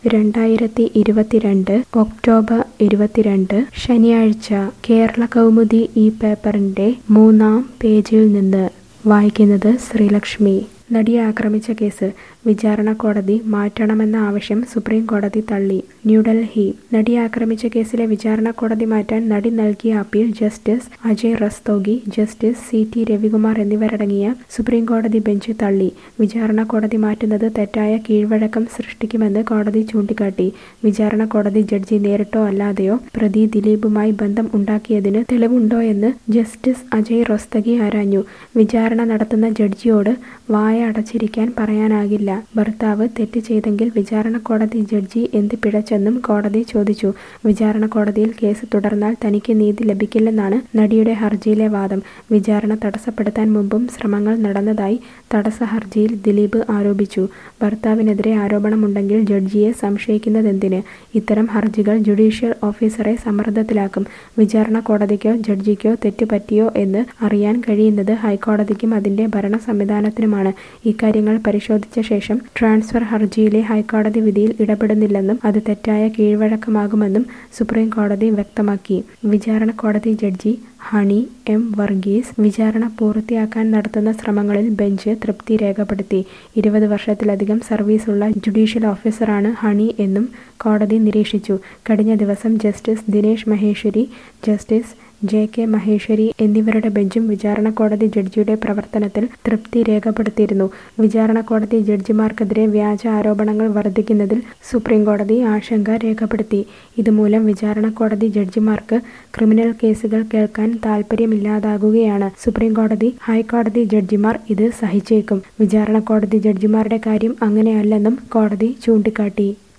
രണ്ടായിരത്തി ഇരുപത്തിരണ്ട് ഒക്ടോബർ ഇരുപത്തിരണ്ട് ശനിയാഴ്ച കേരള കൗമുദി ഈ പേപ്പറിന്റെ മൂന്നാം പേജിൽ നിന്ന് വായിക്കുന്നത് ശ്രീലക്ഷ്മി നടിയെ ആക്രമിച്ച കേസ് വിചാരണ കോടതി മാറ്റണമെന്ന ആവശ്യം സുപ്രീം കോടതി തള്ളി ന്യൂഡൽഹി നടിയെ ആക്രമിച്ച കേസിലെ വിചാരണ കോടതി മാറ്റാൻ നടി നൽകിയ appeal justice Ajay Rastogi justice C T Ravikumar എന്നിവരടങ്ങിയ സുപ്രീം കോടതി ബെഞ്ച് തള്ളി വിചാരണ കോടതി മാറ്റുന്നത് തെറ്റായ കീഴ്വഴക്കം സൃഷ്ടിക്കുമെന്ന് കോടതി ചൂണ്ടിക്കാട്ടി വിചാരണ കോടതി ജഡ്ജി നേരിട്ടോ അല്ലാതെയോ പ്രതി ദിലീപുമായി ബന്ധം ഉണ്ടാക്കിയതിന് തെളിവുണ്ടോയെന്ന് ജസ്റ്റിസ് അജയ് റോസ്തഗി ആരാഞ്ഞു വിചാരണ നടത്തുന്ന ജഡ്ജിയോട് വായ അടച്ചിരിക്കാൻ പറയാനാകില്ല ഭർത്താവ് തെറ്റ് ചെയ്തെങ്കിൽ വിചാരണ കോടതി ജഡ്ജി എന്ത് പിഴച്ചെന്നും കോടതി ചോദിച്ചു വിചാരണ കോടതിയിൽ കേസ് തുടർന്നാൽ തനിക്ക് നീതി ലഭിക്കില്ലെന്നാണ് നടിയുടെ ഹർജിയിലെ വാദം വിചാരണ തടസ്സപ്പെടുത്താൻ മുമ്പും ശ്രമങ്ങൾ നടന്നതായി തടസ്സ ഹർജിയിൽ ദിലീപ് ആരോപിച്ചു ഭർത്താവിനെതിരെ ആരോപണമുണ്ടെങ്കിൽ ജഡ്ജിയെ സംശയിക്കുന്നതെന്തിന് ഇത്തരം ഹർജികൾ ജുഡീഷ്യൽ ഓഫീസറെ സമ്മർദ്ദത്തിലാക്കും വിചാരണ കോടതിക്കോ ജഡ്ജിക്കോ തെറ്റ് പറ്റിയോ എന്ന് അറിയാൻ കഴിയുന്നത് ഹൈക്കോടതിക്കും അതിന്റെ ഭരണ സംവിധാനത്തിനുമാണ് ഇക്കാര്യങ്ങൾ പരിശോധിച്ച ശേഷം ട്രാൻസ്ഫർ ഹർജിയിലെ ഹൈക്കോടതി വിധിയിൽ ഇടപെടുന്നില്ലെന്നും അത് തെറ്റായ കീഴ്വഴക്കമാകുമെന്നും സുപ്രീം കോടതി വ്യക്തമാക്കി വിചാരണ കോടതി ജഡ്ജി ഹണി എം വർഗീസ് വിചാരണ പൂർത്തിയാക്കാൻ നടത്തുന്ന ശ്രമങ്ങളിൽ ബെഞ്ച് തൃപ്തി രേഖപ്പെടുത്തി ഇരുപത് വർഷത്തിലധികം സർവീസുള്ള ജുഡീഷ്യൽ ഓഫീസറാണ് ഹണി എന്നും കോടതി നിരീക്ഷിച്ചു കഴിഞ്ഞ ദിവസം justice Dinesh Maheshwari justice J K Maheshwari എന്നിവരുടെ ബെഞ്ചും വിചാരണ കോടതി ജഡ്ജിയുടെ പ്രവർത്തനത്തിൽ തൃപ്തി രേഖപ്പെടുത്തിയിരുന്നു വിചാരണ കോടതി ജഡ്ജിമാർക്കെതിരെ വ്യാജ ആരോപണങ്ങൾ വർദ്ധിക്കുന്നതിൽ സുപ്രീം കോടതി ആശങ്ക രേഖപ്പെടുത്തി ഇതുമൂലം വിചാരണ കോടതി ജഡ്ജിമാർക്ക് ക്രിമിനൽ കേസുകൾ കേൾക്കാൻ താൽപ്പര്യമില്ലാതാകുകയാണ് സുപ്രീം കോടതി ഹൈക്കോടതി ജഡ്ജിമാർ ഇത് സഹിച്ചേക്കും വിചാരണ കോടതി ജഡ്ജിമാരുടെ കാര്യം അങ്ങനെയല്ലെന്നും കോടതി ചൂണ്ടിക്കാട്ടി